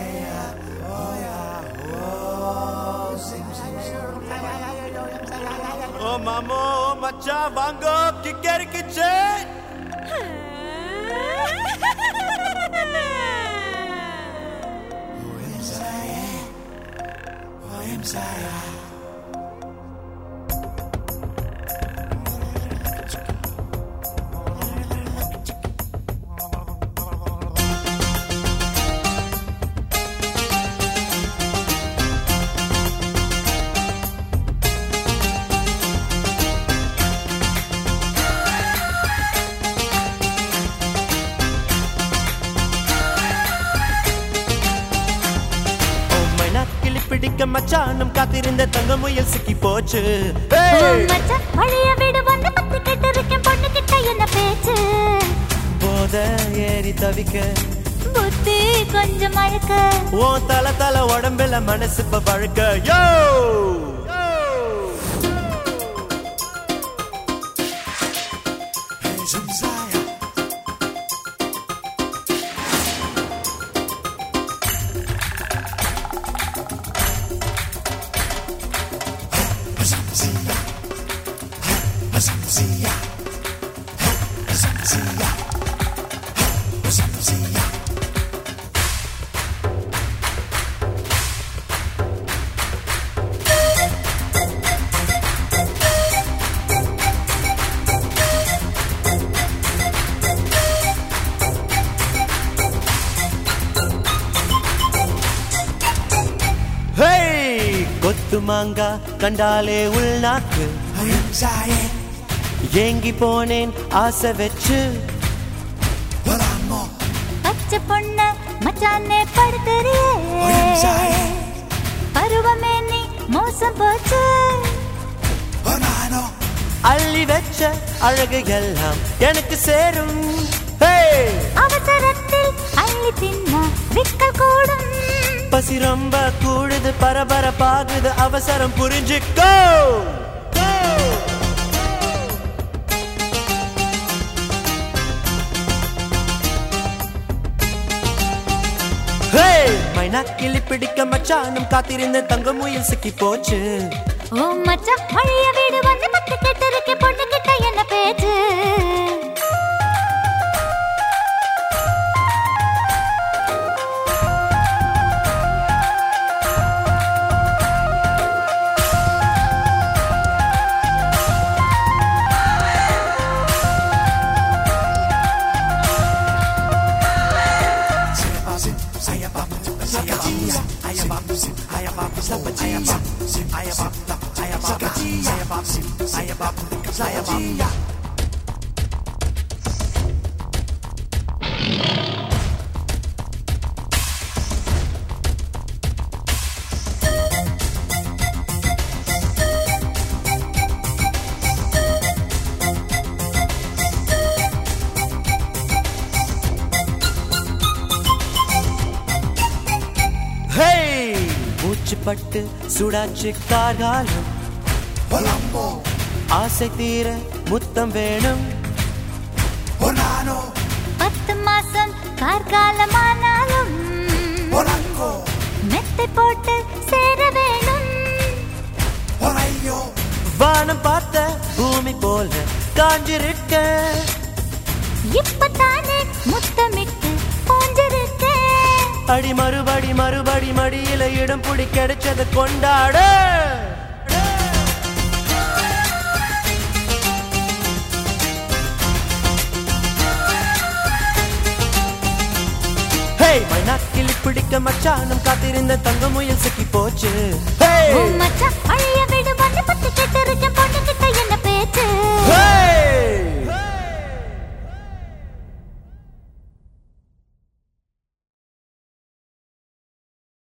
ஓ மாமோ மச்சான் வாங்கோ கிக்கரிக்குச்சு மைனாக்கிளி பிடிக்க மச்சானும் காத்திருந்த தங்க முயல் சிக்கி போச்சு ஏய்! மச்சான் வழிய வீடு வந்து பத்து கிட்ட இருக்கேன் பொண்ணு கிட்ட என்ன பேச்சு போத ஏறி தவிக்க புத்தி கொஞ்சம் அழுக்க ஓ தல தல உடம்புல மனசு இப்ப பழுக்க யோ ஹேய் கொத்து மாங்கா கண்டாலே உள்நாக்கு ஏங்கி போனேன் ஆசை வச்சு பச்சை பொண்ண மச்சானே படுத்துறியே பருவமே நீ மோசம் போச்சு அள்ளி வச்ச அழகு எல்லாம் எனக்கு சேரும் ஹேய் அவசரத்தில் அள்ளி தின்ன விக்கல் கூடும் பசி ரொம்ப கூடுது பரபரப்பாகுது அவசரம் புரிஞ்சுக்கோ ஹேய், மைனாக்கிளி பிடிக்க மச்சானும் காத்திருந்த தங்க முயல் சிக்கி போச்சு ஓ மச்சான் வழிய வீடு வந்து பத்து கிட்ட இருக்கேன் பொண்ணு கிட்ட என்ன பேச்சு ஹேய் மூச்சு பட்டு சுடாச்சு கார்காலம் ஆசை தீர முத்தம் வேணும் பத்து மாசம் கார்காலமானாலும் மெத்தை போட்டு சேர வேணும் வானம் பார்த்த பூமி போல காஞ்சிருக்க இப்பதானே முத்தமிட்டு போஞ்சிருக்கேன் அடி மறுபடி மறுபடி மடியில இடம் புடி கிடைச்சத கொண்டாட ஹேய் மைனாக்கிளி பிடிக்க மச்சானும் காத்திருந்த தங்க முயல் சிக்கி போச்சு ஓ ஹேய் மச்சான் வழிய